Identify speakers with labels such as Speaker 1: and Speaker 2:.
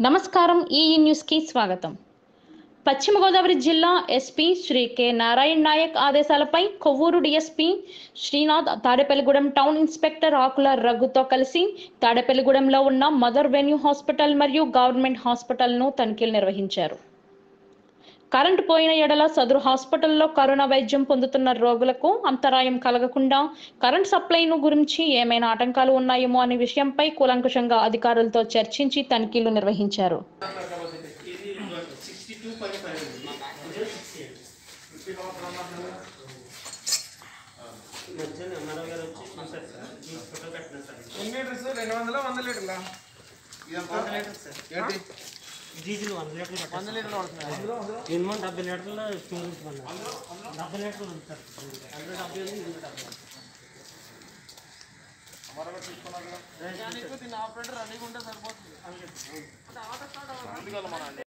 Speaker 1: నమస్కారం ఈ న్యూస్కి స్వాగతం పశ్చిమ గోదావరి జిల్లా ఎస్పీ శ్రీ కె నారాయణ్ నాయక్ ఆదేశాలపై Kovvur DSP Srinath Tadepalligudem town inspector Akula రఘుతో కలిసి తాడేపల్లిగూడెంలో ఉన్న మదర్ వెన్యూ హాస్పిటల్ మరియు గవర్నమెంట్ హాస్పిటల్ను తనిఖీలు నిర్వహించారు కరెంటు పోయిన ఎడల సదరు హాస్పిటల్లో కరోనా వైద్యం పొందుతున్న రోగులకు అంతరాయం కలగకుండా కరెంట్ సప్లైను గురించి ఏమైనా ఆటంకాలు ఉన్నాయేమో అనే విషయంపై కూలంకుషంగా అధికారులతో చర్చించి తనిఖీలు నిర్వహించారు
Speaker 2: ఇది సిక్స్టీ టూ పాయింట్ ఫైవ్ మధ్యాహ్నం ఎంఆర్ఓ గారు వచ్చి చూసారు సార్ మీ ఫోటో పెట్టిన సార్
Speaker 3: ఎన్ని లీటర్స్ రెండు వందల వంద లీటర్లా
Speaker 2: వంద లీటర్ సార్
Speaker 3: ఏంటి
Speaker 2: డీజిల్ వంద లీటర్లు పెట్టారు
Speaker 3: వంద లీటర్లు పడుతున్నాయి
Speaker 2: మినిమం డెబ్బై లీటర్లు చూపించమన్నారు డెబ్బై లీటర్లు ఉంది సార్ అందులో డెబ్బై ఉంది ఇందులో డెబ్బై ఉంది.
Speaker 3: దీని ఆపరేటర్ రెడీగా ఉంటే సరిపోతుంది